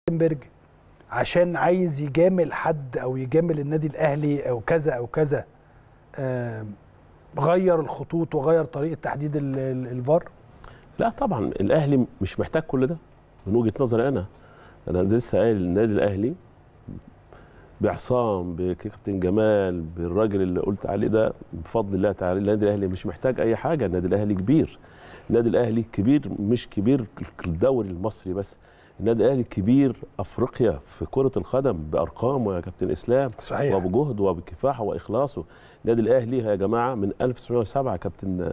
جرينبرج عشان عايز يجامل حد او يجامل النادي الاهلي او كذا او كذا آم، غير الخطوط وغير طريقه تحديد ال- ال- الفار لا طبعا الاهلي مش محتاج كل ده من وجهه نظري انا انا لسه قايل النادي الاهلي بعصام بكابتن جمال بالراجل اللي قلت عليه ده بفضل الله تعالى النادي الاهلي مش محتاج اي حاجه النادي الاهلي كبير النادي الاهلي كبير مش كبير الدوري المصري بس النادي الاهلي كبير افريقيا في كره القدم بارقامه يا كابتن اسلام صحيح وبجهده وبكفاحه واخلاصه النادي الاهلي يا جماعه من 1907 كابتن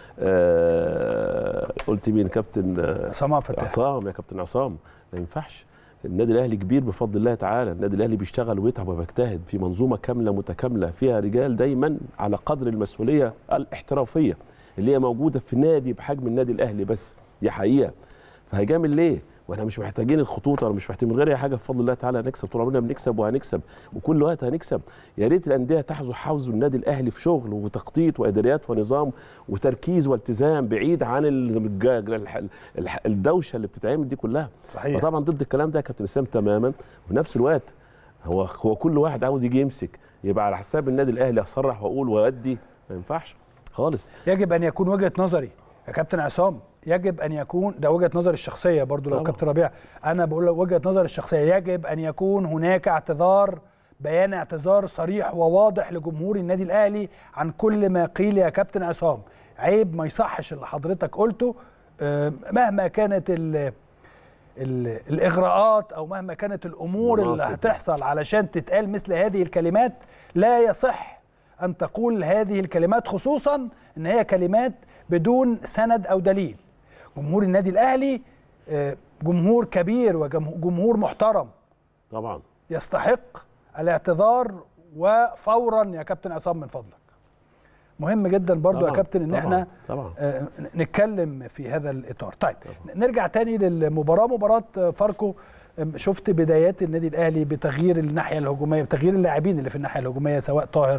آه قلت مين كابتن آه سمع فتح عصام يا كابتن عصام ما ينفعش النادي الاهلي كبير بفضل الله تعالى النادي الاهلي بيشتغل ويتعب وبيجتهد في منظومه كامله متكامله فيها رجال دايما على قدر المسؤوليه الاحترافيه اللي هي موجوده في نادي بحجم النادي الاهلي بس دي حقيقه فهيجامل ليه واحنا مش محتاجين الخطوط ولا مش محتاجين من غير اي حاجه بفضل الله تعالى هنكسب طول عمرنا بنكسب وهنكسب وكل وقت هنكسب يا ريت الانديه تحظوا حظ النادي الاهلي في شغل وتخطيط واداريات ونظام وتركيز والتزام بعيد عن الج- الح- الح- الدوشه اللي بتتعمل دي كلها صحيح فطبعا ضد الكلام ده يا كابتن اسلام تماما وفي نفس الوقت هو هو كل واحد عاوز يجي يمسك يبقى على حساب النادي الاهلي اصرح واقول وادي ما ينفعش خالص يجب ان يكون وجهه نظري يا كابتن عصام يجب ان يكون ده وجهه نظري الشخصيه برضو لو طبعا. كابتن ربيع انا بقول لك وجهه نظري الشخصيه يجب ان يكون هناك اعتذار بيان اعتذار صريح وواضح لجمهور النادي الاهلي عن كل ما قيل يا كابتن عصام عيب ما يصحش اللي حضرتك قلته آه، مهما كانت ال ال الاغراءات او مهما كانت الامور اللي مناصب. هتحصل علشان تتقال مثل هذه الكلمات لا يصح ان تقول هذه الكلمات خصوصا ان هي كلمات بدون سند او دليل جمهور النادي الاهلي آه، جمهور كبير وجمهور محترم طبعا يستحق الاعتذار وفورا يا كابتن عصام من فضلك مهم جدا برضو يا طبعاً، كابتن ان طبعاً، احنا طبعا آه، نتكلم في هذا الاطار طيب نرجع تاني للمباراه مباراه آه، فاركو آم، شفت بدايات النادي الاهلي بتغيير الناحيه الهجوميه بتغيير اللاعبين اللي في الناحيه الهجوميه سواء طاهر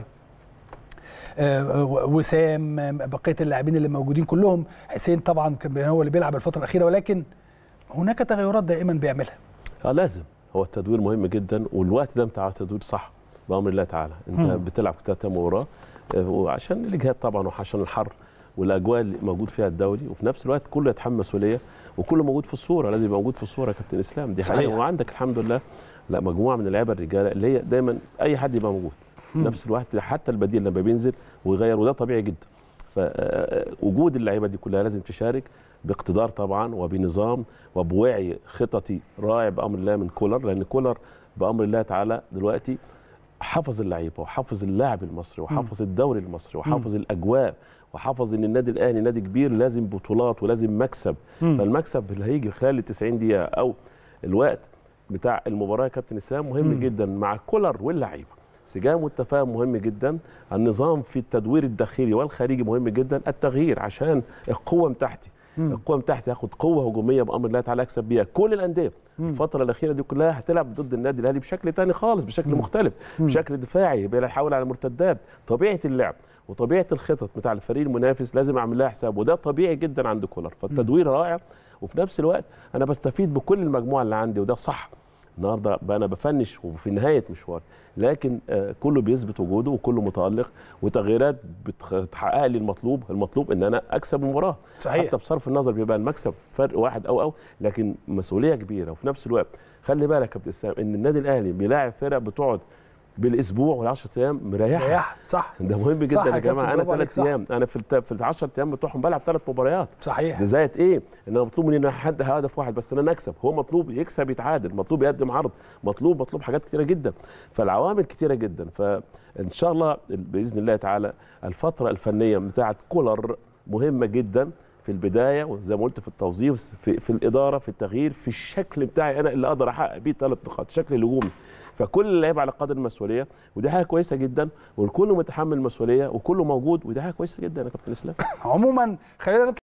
آه، و- وسام آه، بقيه اللاعبين اللي موجودين كلهم حسين طبعا كان هو اللي بيلعب الفتره الاخيره ولكن هناك تغيرات دائما بيعملها اه لازم هو التدوير مهم جدا والوقت ده بتاع التدوير صح بامر الله تعالى انت مم. بتلعب ثلاث مباراه آه، وعشان الاجهاد طبعا وعشان الحر والاجواء اللي موجود فيها الدوري وفي نفس الوقت كله يتحمل مسؤوليه وكله موجود في الصوره لازم يبقى موجود في الصوره يا كابتن اسلام دي صحيح. حقيقه وعندك الحمد لله لا مجموعه من اللعيبه الرجاله اللي هي دايما اي حد يبقى موجود في مم. نفس الوقت حتى البديل لما بينزل ويغير وده طبيعي جدا فوجود اللعيبه دي كلها لازم تشارك باقتدار طبعا وبنظام وبوعي خططي رائع بامر الله من كولر لان كولر بامر الله تعالى دلوقتي حفظ اللعيبه وحفظ اللاعب المصري وحفظ الدوري المصري وحفظ الاجواء وحفظ ان النادي الاهلي نادي كبير لازم بطولات ولازم مكسب مم. فالمكسب اللي هيجي خلال ال 90 دقيقه او الوقت بتاع المباراه يا كابتن اسلام مهم مم. جدا مع كولر واللعيبه سجام والتفاهم مهم جدا النظام في التدوير الداخلي والخارجي مهم جدا التغيير عشان القوه بتاعتي مم. القوه بتاعتي هاخد قوه هجوميه بامر الله تعالى اكسب بيها كل الانديه مم. الفتره الاخيره دي كلها هتلعب ضد النادي الاهلي بشكل تاني خالص بشكل مم. مختلف مم. بشكل دفاعي بيحاول على المرتدات طبيعه اللعب وطبيعه الخطط بتاع الفريق المنافس لازم اعمل لها حساب وده طبيعي جدا عند كولر فالتدوير رائع وفي نفس الوقت انا بستفيد بكل المجموعه اللي عندي وده صح النهارده بقى انا بفنش وفي نهايه مشواري لكن آه كله بيثبت وجوده وكله متالق وتغييرات بتخ- بتحقق لي المطلوب المطلوب ان انا اكسب المباراه صحيح حتى بصرف النظر بيبقى المكسب فرق واحد او او لكن مسؤوليه كبيره وفي نفس الوقت خلي بالك يا كابتن اسلام ان النادي الاهلي بيلاعب فرق بتقعد بالاسبوع وال10 ايام مريحه ريح صح ده مهم صح جدا يا يا كابتن، جماعه انا برافو عليك، ثلاث صح. ايام انا في الت- في ال 10 ايام بتوعهم بلعب ثلاث مباريات صحيح ده زائد ايه؟ ان انا مطلوب مني ان حد هدف واحد بس ان انا اكسب هو مطلوب يكسب يتعادل مطلوب يقدم عرض مطلوب مطلوب حاجات كتيره جدا فالعوامل كتيره جدا فان شاء الله باذن الله تعالى الفتره الفنيه بتاعه كولر مهمه جدا في البدايه وزي ما قلت في التوظيف في, في الاداره في التغيير في الشكل بتاعي انا اللي اقدر احقق بيه ثلاث نقاط الشكل الهجومي فكل اللعيبه على قدر المسؤوليه ودي حاجه كويسه جدا والكل متحمل المسؤوليه وكله موجود ودي حاجه كويسه جدا يا كابتن اسلام عموما خلينا نطلع